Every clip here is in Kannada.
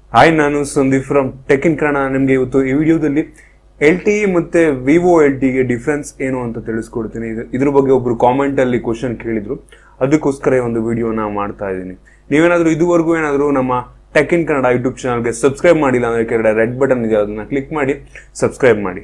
ಹಾಯ್ ನಾನು Sandeep from tech in Kannada ನಿಮಗೆ ಇವತ್ತು ಈ ವಿಡಿಯೋದಲ್ಲಿ ಎಲ್ ಟಿ ಮತ್ತೆ ವಿವೋ ಎಲ್ ಟಿಗೆ ಡಿಫ್ರೆನ್ಸ್ ಏನು ಅಂತ ತಿಳಿಸ್ಕೊಡ್ತೀನಿ ಇದು- ಇದ್ರ ಬಗ್ಗೆ ಒಬ್ರು ಕಾಮೆಂಟ್ ಅಲ್ಲಿ ಕ್ವಶನ್ ಕೇಳಿದ್ರು ಅದಕ್ಕೋಸ್ಕರ ಈ ಒಂದು ವಿಡಿಯೋನ ಮಾಡ್ತಾ ಇದ್ದೀನಿ ನೀವೇನಾದ್ರೂ ಇದುವರೆಗೂ ಏನಾದರೂ ನಮ್ಮ ಟೆಕ್ ಇನ್ ಕನ್ನಡ ಯೂಟ್ಯೂಬ್ ಚಾನಲ್ಗೆ ಸಬ್ಸ್ಕ್ರೈಬ್ ಮಾಡಿಲ್ಲ ಅಂದ್ರೆ ಕೆಳಗಡೆ ರೆಡ್ ಬಟನ್ ಇದೆ ಅದನ್ನ ಕ್ಲಿಕ್ ಮಾಡಿ ಸಬ್ಸ್ಕ್ರೈಬ್ ಮಾಡಿ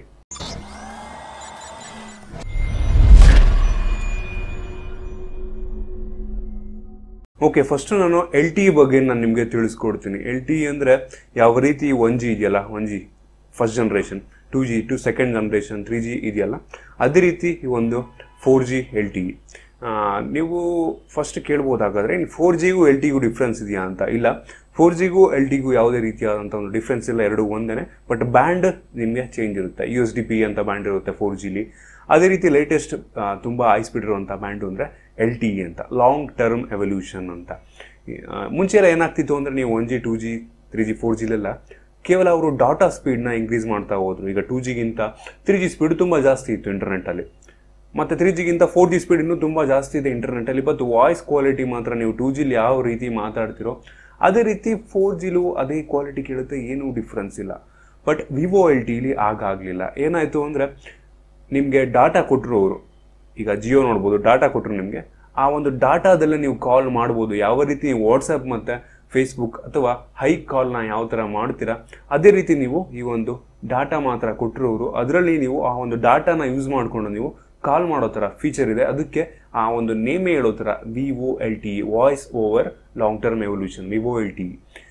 ಓಕೆ ಫಸ್ಟ್ ನಾನು ಎಲ್ ಟಿ ಬಗ್ಗೆ ನಾನು ನಿಮಗೆ ತಿಳಿಸ್ಕೊಡ್ತೀನಿ ಎಲ್ ಟಿ ಅಂದರೆ ಯಾವ ರೀತಿ ಒನ್ ಜಿ ಇದೆಯಲ್ಲ one G first generation two G to second generation three G ಇದೆಯಲ್ಲ ಅದೇ ರೀತಿ ಈ ಒಂದು ಫೋರ್ ಜಿ ಎಲ್ ಟಿ ನೀವು ಫಸ್ಟ್ ಕೇಳ್ಬೋದಾಗಾದ್ರೆ ಇನ್ನು ಫೋರ್ ಜಿಗೂ ಎಲ್ ಟಿಗೂ ಡಿಫ್ರೆನ್ಸ್ ಇದೆಯಾ ಅಂತ ಇಲ್ಲ ಫೋರ್ ಜಿಗೂ ಎಲ್ ಟಿಗೂ ಯಾವುದೇ ರೀತಿಯಾದಂಥ ಒಂದು ಡಿಫ್ರೆನ್ಸ್ ಇಲ್ಲ ಎರಡು ಒಂದೇ ಬಟ್ ಬ್ಯಾಂಡ್ ನಿಮಗೆ ಚೇಂಜ್ ಇರುತ್ತೆ ಯು ಎಸ್ ಡಿ ಪಿ ಅಂತ ಬ್ಯಾಂಡ್ ಇರುತ್ತೆ ಫೋರ್ ಜಿಲಿ ಅದೇ ರೀತಿ ಲೇಟೆಸ್ಟ್ ತುಂಬ ಹೈ ಸ್ಪೀಡ್ ಇರುವಂಥ ಬ್ಯಾಂಡು ಅಂದರೆ ಎಲ್ ಟಿ ಇ ಅಂತ ಲಾಂಗ್ ಟರ್ಮ್ ಎವಲ್ಯೂಷನ್ ಅಂತ ಆ, ಮುಂಚೆ ಎಲ್ಲ ಏನಾಗ್ತಿತ್ತು ಅಂದರೆ ನೀವು one G two G three G four ಜಿಲೆಲ್ಲ ಕೇವಲ ಅವರು ಡಾಟಾ ಸ್ಪೀಡ್ನ ಇನ್ಕ್ರೀಸ್ ಮಾಡ್ತಾ ಹೋದ್ರು ಈಗ ಟೂ ಜಿಗಿಂತ ತ್ರೀ ಜಿ ಸ್ಪೀಡ್ ತುಂಬ ಜಾಸ್ತಿ ಇತ್ತು ಇಂಟರ್ನೆಟ್ಟಲ್ಲಿ ಮತ್ತು ತ್ರೀ ಜಿಗಿಂತ ಫೋರ್ ಜಿ ಸ್ಪೀಡ್ ಇನ್ನೂ ತುಂಬ ಜಾಸ್ತಿ ಇದೆ ಇಂಟರ್ನೆಟ್ಟಲ್ಲಿ ಬಟ್ ವಾಯ್ಸ್ ಕ್ವಾಲಿಟಿ ಮಾತ್ರ ನೀವು ಟೂ ಜಿಲಿ ಯಾವ ರೀತಿ ಮಾತಾಡ್ತಿರೋ ಅದೇ ರೀತಿ ಫೋರ್ ಜಿಲು ಅದೇ ಕ್ವಾಲಿಟಿ ಕೇಳುತ್ತೆ ಏನೂ ಡಿಫ್ರೆನ್ಸ್ ಇಲ್ಲ ಬಟ್ ವಿವೋ ಎಲ್ ಟಿಲಿ ಆಗಾಗಲಿಲ್ಲ ಏನಾಯಿತು ಅಂದರೆ ನಿಮಗೆ ಡಾಟಾ ಕೊಟ್ಟರು ಅವರು ಈಗ ಜಿಯೋ ನೋಡ್ಬೋದು ಡಾಟಾ ಕೊಟ್ಟರು ನಿಮಗೆ ಆ ಒಂದು ಡಾಟಾದಲ್ಲೇ ನೀವು ಕಾಲ್ ಮಾಡ್ಬೋದು ಯಾವ ರೀತಿ ನೀವು ವಾಟ್ಸಪ್ ಮತ್ತು ಫೇಸ್ಬುಕ್ ಅಥವಾ ಹೈ ಕಾಲ್ನ ಯಾವ ಥರ ಮಾಡ್ತೀರಾ ಅದೇ ರೀತಿ ನೀವು ಈ ಒಂದು ಡಾಟಾ ಮಾತ್ರ ಕೊಟ್ಟರು ಅವರು ಅದರಲ್ಲಿ ನೀವು ಆ ಒಂದು ಡಾಟಾನ ಯೂಸ್ ಮಾಡಿಕೊಂಡು ನೀವು ಕಾಲ್ ಮಾಡೋ ಥರ ಫೀಚರ್ ಇದೆ ಅದಕ್ಕೆ ಆ ಒಂದು ನೇಮೇ ಹೇಳೋ ಥರ V O L T voice over long term evolution L T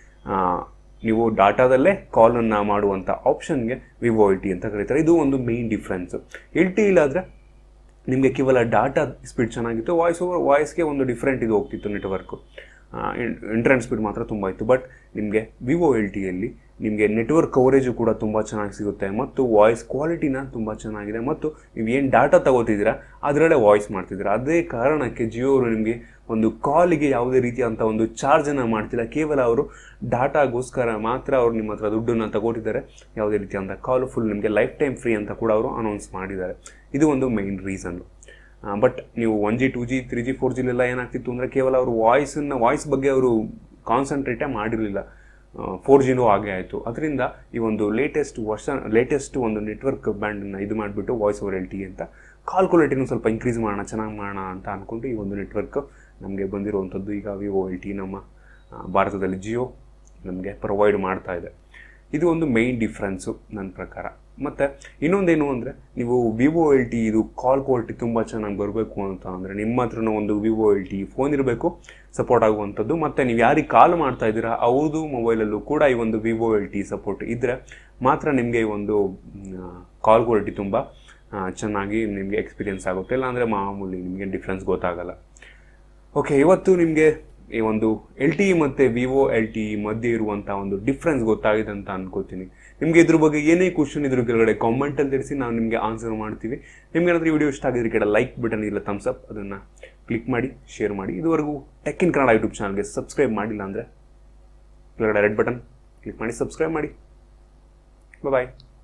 ನೀವು ಡಾಟಾದಲ್ಲೇ ಕಾಲನ್ನು ಮಾಡುವಂಥ ಆಪ್ಷನ್ಗೆ ವಿವೋ ಎಲ್ ಟಿ ಅಂತ ಕರೀತಾರೆ ಇದು ಒಂದು ಮೇನ್ ಡಿಫ್ರೆನ್ಸ್ ಎಲ್ ಟಿ ಇಲ್ಲಾದರೆ ನಿಮಗೆ ಕೇವಲ ಡಾಟಾ ಸ್ಪೀಡ್ ಚೆನ್ನಾಗಿತ್ತು ವಾಯ್ಸ್ ಓವರ್ ವಾಯ್ಸ್ಗೆ ಒಂದು ಡಿಫ್ರೆಂಟ್ ಇದು ಹೋಗ್ತಿತ್ತು ನೆಟ್ವರ್ಕು ಇಂಟರ್ನೆಟ್ ಸ್ಪೀಡ್ ಮಾತ್ರ ತುಂಬ ಇತ್ತು ಬಟ್ ನಿಮಗೆ ವಿವೋ ಎಲ್ ಟಿಯಲ್ಲಿ ನಿಮಗೆ ನೆಟ್ವರ್ಕ್ ಕವರೇಜು ಕೂಡ ತುಂಬ ಚೆನ್ನಾಗಿ ಸಿಗುತ್ತೆ ಮತ್ತು ವಾಯ್ಸ್ ಕ್ವಾಲಿಟಿನ ತುಂಬ ಚೆನ್ನಾಗಿದೆ ಮತ್ತು ನೀವು ಏನು ಡಾಟಾ ತಗೋತಿದ್ದೀರಾ ಅದರಲ್ಲೇ ವಾಯ್ಸ್ ಮಾಡ್ತಿದ್ದೀರಾ ಅದೇ ಕಾರಣಕ್ಕೆ ಜಿಯೋ ಅವರು ನಿಮಗೆ ಒಂದು ಕಾಲಿಗೆ ಯಾವುದೇ ರೀತಿಯಾದಂಥ ಒಂದು ಚಾರ್ಜನ್ನು ಮಾಡ್ತಿಲ್ಲ ಕೇವಲ ಅವರು ಡಾಟಾಗೋಸ್ಕರ ಮಾತ್ರ ಅವರು ನಿಮ್ಮ ಹತ್ರ ದುಡ್ಡನ್ನು ತಗೋತಿದ್ದಾರೆ ಯಾವುದೇ ರೀತಿಯಾದಂಥ ಕಾಲು ಫುಲ್ ನಿಮಗೆ ಲೈಫ್ ಟೈಮ್ ಫ್ರೀ ಅಂತ ಕೂಡ ಅವರು ಅನೌನ್ಸ್ ಮಾಡಿದ್ದಾರೆ ಇದು ಒಂದು ಮೈನ್ ರೀಸನ್ನು ಬಟ್ ನೀವು one G two G three G four ಜಿಲೆಲ್ಲ ಏನಾಗ್ತಿತ್ತು ಅಂದರೆ ಕೇವಲ ಅವರು ವಾಯ್ಸನ್ನು ವಾಯ್ಸ್ ಬಗ್ಗೆ ಅವರು ಕಾನ್ಸಂಟ್ರೇಟೇ ಮಾಡಿರಲಿಲ್ಲ ಫೋರ್ ಜಿನೂ ಹಾಗೆ ಆಯಿತು ಅದರಿಂದ ಈ ಒಂದು ಲೇಟೆಸ್ಟ್ ವರ್ಷ ಲೇಟೆಸ್ಟ್ ಒಂದು ನೆಟ್ವರ್ಕ್ ಬ್ಯಾಂಡನ್ನು ಇದು ಮಾಡಿಬಿಟ್ಟು ವಾಯ್ಸ್ ಓವರ್ ಎಲ್ ಟಿ ಅಂತ ಕಾಲ್ ಕ್ವಾಲಿಟಿನೂ ಸ್ವಲ್ಪ ಇನ್ಕ್ರೀಸ್ ಮಾಡೋಣ ಚೆನ್ನಾಗಿ ಮಾಡೋಣ ಅಂತ ಅಂದ್ಕೊಂಡು ಈ ಒಂದು ನೆಟ್ವರ್ಕ್ ನಮಗೆ ಬಂದಿರುವಂಥದ್ದು ಈಗ ವಿವೋ ಎಲ್ ಟಿ ನಮ್ಮ ಆ, ಭಾರತದಲ್ಲಿ ಜಿಯೋ ನಮಗೆ ಪ್ರೊವೈಡ್ ಮಾಡ್ತಾ ಇದೆ ಇದು ಒಂದು ಮೈನ್ ಡಿಫ್ರೆನ್ಸು ನನ್ನ ಪ್ರಕಾರ ಮತ್ತು ಇನ್ನೊಂದೇನು ಅಂದರೆ ನೀವು ವಿವೋ ಎಲ್ ಟಿ ಇದು ಕಾಲ್ ಕ್ವಾಲಿಟಿ ತುಂಬ ಚೆನ್ನಾಗಿ ಬರಬೇಕು ಅಂತ ಅಂದರೆ ನಿಮ್ಮ ಹತ್ರನೂ ಒಂದು ವಿವೋ ಎಲ್ ಟಿ ಫೋನ್ ಇರಬೇಕು ಸಪೋರ್ಟ್ ಆಗುವಂಥದ್ದು ಮತ್ತು ನೀವು ಯಾರಿಗೆ ಕಾಲ್ ಮಾಡ್ತಾ ಇದ್ದೀರಾ ಅವ್ರದ್ದು ಮೊಬೈಲಲ್ಲೂ ಕೂಡ ಈ ಒಂದು ವಿವೋ ಎಲ್ ಟಿ ಸಪೋರ್ಟ್ ಇದ್ದರೆ ಮಾತ್ರ ನಿಮಗೆ ಈ ಒಂದು ಕಾಲ್ ಕ್ವಾಲಿಟಿ ತುಂಬ ಆ, ಚೆನ್ನಾಗಿ ನಿಮಗೆ ಎಕ್ಸ್ಪೀರಿಯನ್ಸ್ ಆಗುತ್ತೆ ಇಲ್ಲಾಂದರೆ ಮಾಮೂಲಿ ನಿಮಗೆ ಡಿಫ್ರೆನ್ಸ್ ಗೊತ್ತಾಗಲ್ಲ ಓಕೆ ಇವತ್ತು ನಿಮಗೆ ಈ ಒಂದು ಎಲ್ ಟಿ ಮತ್ತು ವಿವೋ ಎಲ್ ಟಿ ಮಧ್ಯೆ ಇರುವಂಥ ಒಂದು ಡಿಫ್ರೆನ್ಸ್ ಗೊತ್ತಾಗಿದೆ ಅಂತ ಅನ್ಕೋತೀನಿ ನಿಮಗೆ ಇದ್ರ ಬಗ್ಗೆ ಏನೇ ಕ್ವಶನ್ ಇದ್ರ ಕೆಳಗಡೆ ಕಾಮೆಂಟಲ್ಲಿ ತಿಳಿಸಿ ನಾವು ನಿಮಗೆ ಆನ್ಸರ್ ಮಾಡ್ತೀವಿ ನಿಮ್ಗೆ ಏನಾದರೂ ವಿಡಿಯೋ ಇಷ್ಟ ಆಗಿದ್ರೆ ಕೆಳ ಲೈಕ್ ಬಟನ್ ಇಲ್ಲ ಥಮ್ಸ್ ಅಪ್ ಅದನ್ನು ಕ್ಲಿಕ್ ಮಾಡಿ ಶೇರ್ ಮಾಡಿ ಇದುವರೆಗೂ ಟೆಕ್ ಇನ್ ಕನ್ನಡ ಯೂಟ್ಯೂಬ್ ಚಾನಲ್ಗೆ ಸಬ್ಸ್ಕ್ರೈಬ್ ಮಾಡಿಲ್ಲ ಅಂದರೆ ಕೆಳಗಡೆ ರೆಡ್ ಬಟನ್ ಕ್ಲಿಕ್ ಮಾಡಿ ಸಬ್ಸ್ಕ್ರೈಬ್ ಮಾಡಿ ಬಾಯ್